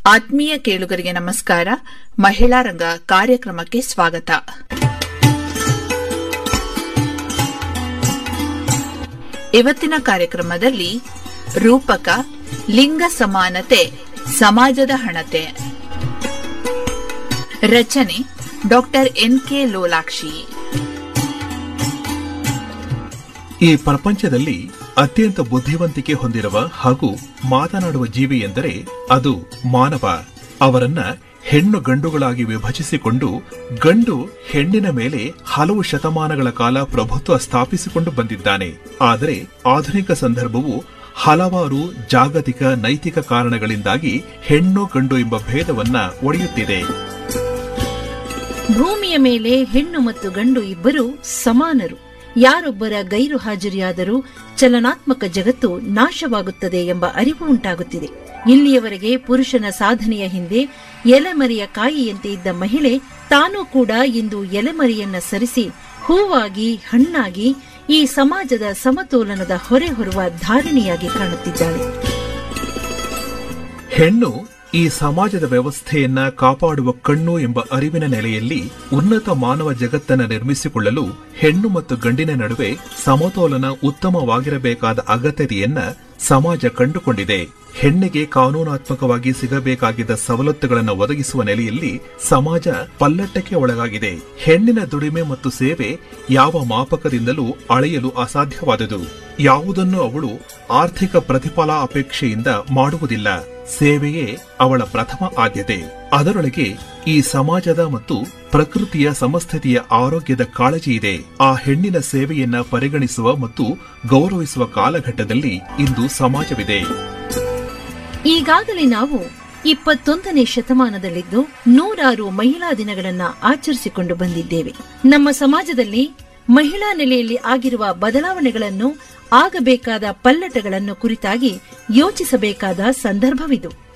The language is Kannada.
ಆತ್ಮೀಯ ಕೇಳುಗರಿಗೆ ನಮಸ್ಕಾರ ಮಹಿಳಾ ರಂಗ ಕಾರ್ಯಕ್ರಮಕ್ಕೆ ಸ್ವಾಗತ ಇವತ್ತಿನ ಕಾರ್ಯಕ್ರಮದಲ್ಲಿ ರೂಪಕ ಲಿಂಗ ಸಮಾನತೆ ಸಮಾಜದ ಹಣತೆ ರಚನೆ ಡಾಕ್ಟರ್ ಎನ್ಕೆ ಲೋಲಾಕ್ಷಿ ಈ ಪ್ರಪಂಚದಲ್ಲಿ ಅತ್ಯಂತ ಬುದ್ಧಿವಂತಿಕೆ ಹೊಂದಿರುವ ಹಾಗೂ ಮಾತನಾಡುವ ಜೀವಿ ಎಂದರೆ ಅದು ಮಾನವ ಅವರನ್ನ ಹೆಣ್ಣು ಗಂಡುಗಳಾಗಿ ವಿಭಜಿಸಿಕೊಂಡು ಗಂಡು ಹೆಣ್ಣಿನ ಮೇಲೆ ಹಲವು ಶತಮಾನಗಳ ಕಾಲ ಪ್ರಭುತ್ವ ಸ್ಥಾಪಿಸಿಕೊಂಡು ಬಂದಿದ್ದಾನೆ ಆದರೆ ಆಧುನಿಕ ಸಂದರ್ಭವು ಹಲವಾರು ಜಾಗತಿಕ ನೈತಿಕ ಕಾರಣಗಳಿಂದಾಗಿ ಹೆಣ್ಣು ಗಂಡು ಎಂಬ ಭೇದವನ್ನ ಒಡೆಯುತ್ತಿದೆ ಭೂಮಿಯ ಮೇಲೆ ಹೆಣ್ಣು ಮತ್ತು ಗಂಡು ಇಬ್ಬರು ಸಮಾನರು ಯಾರೊಬ್ಬರ ಗೈರು ಹಾಜರಿಯಾದರೂ ಚಲನಾತ್ಮಕ ಜಗತ್ತು ನಾಶವಾಗುತ್ತದೆ ಎಂಬ ಅರಿವು ಉಂಟಾಗುತ್ತಿದೆ ಇಲ್ಲಿಯವರೆಗೆ ಪುರುಷನ ಸಾಧನೆಯ ಹಿಂದೆ ಎಲೆಮರೆಯ ಕಾಯಿಯಂತೆ ಇದ್ದ ಮಹಿಳೆ ತಾನೂ ಕೂಡ ಇಂದು ಎಲೆಮರಿಯನ್ನ ಸರಿಸಿ ಹೂವಾಗಿ ಹಣ್ಣಾಗಿ ಈ ಸಮಾಜದ ಸಮತೋಲನದ ಹೊರೆ ಹೊರುವ ಧಾರಣಿಯಾಗಿ ಕಾಣುತ್ತಿದ್ದಾಳೆ ಹೆಣ್ಣು ಈ ಸಮಾಜದ ವ್ಯವಸ್ಥೆಯನ್ನ ಕಾಪಾಡುವ ಕಣ್ಣು ಎಂಬ ಅರಿವಿನ ನೆಲೆಯಲ್ಲಿ ಉನ್ನತ ಮಾನವ ಜಗತ್ತನ್ನು ನಿರ್ಮಿಸಿಕೊಳ್ಳಲು ಹೆಣ್ಣು ಮತ್ತು ಗಂಡಿನ ನಡುವೆ ಸಮತೋಲನ ಉತ್ತಮವಾಗಿರಬೇಕಾದ ಅಗತ್ಯತೆಯನ್ನ ಸಮಾಜ ಕಂಡುಕೊಂಡಿದೆ ಹೆಣ್ಣಿಗೆ ಕಾನೂನಾತ್ಮಕವಾಗಿ ಸಿಗಬೇಕಾಗಿದ್ದ ಸವಲತ್ತುಗಳನ್ನು ಒದಗಿಸುವ ನೆಲೆಯಲ್ಲಿ ಸಮಾಜ ಪಲ್ಲಟ್ಟಕ್ಕೆ ಒಳಗಾಗಿದೆ ಹೆಣ್ಣಿನ ದುಡಿಮೆ ಮತ್ತು ಸೇವೆ ಯಾವ ಮಾಪಕದಿಂದಲೂ ಅಳೆಯಲು ಅಸಾಧ್ಯವಾದುದು ಯಾವುದನ್ನು ಅವಳು ಆರ್ಥಿಕ ಪ್ರತಿಫಲ ಅಪೇಕ್ಷೆಯಿಂದ ಮಾಡುವುದಿಲ್ಲ ಸೇವೆಯೇ ಅವಳ ಪ್ರಥಮ ಆದ್ಯತೆ ಅದರೊಳಗೆ ಈ ಸಮಾಜದ ಮತ್ತು ಪ್ರಕೃತಿಯ ಸಮಸ್ಥಿತಿಯ ಆರೋಗ್ಯದ ಕಾಳಜಿ ಇದೆ ಆ ಹೆಣ್ಣಿನ ಸೇವೆಯನ್ನ ಪರಿಗಣಿಸುವ ಮತ್ತು ಗೌರವಿಸುವ ಕಾಲಘಟ್ಟದಲ್ಲಿ ಇಂದು ಸಮಾಜವಿದೆ ಈಗಾಗಲೇ ನಾವು ಇಪ್ಪತ್ತೊಂದನೇ ಶತಮಾನದಲ್ಲಿದ್ದು ನೂರಾರು ಮಹಿಳಾ ದಿನಗಳನ್ನ ಆಚರಿಸಿಕೊಂಡು ಬಂದಿದ್ದೇವೆ ನಮ್ಮ ಸಮಾಜದಲ್ಲಿ ಮಹಿಳಾ ನೆಲೆಯಲ್ಲಿ ಆಗಿರುವ ಬದಲಾವಣೆಗಳನ್ನು ಆಗಬೇಕಾದ ಪಲ್ಲಟಗಳನ್ನು ಕುರಿತಾಗಿ ಯೋಚಿಸಬೇಕಾದ ಸಂದರ್ಭವಿದು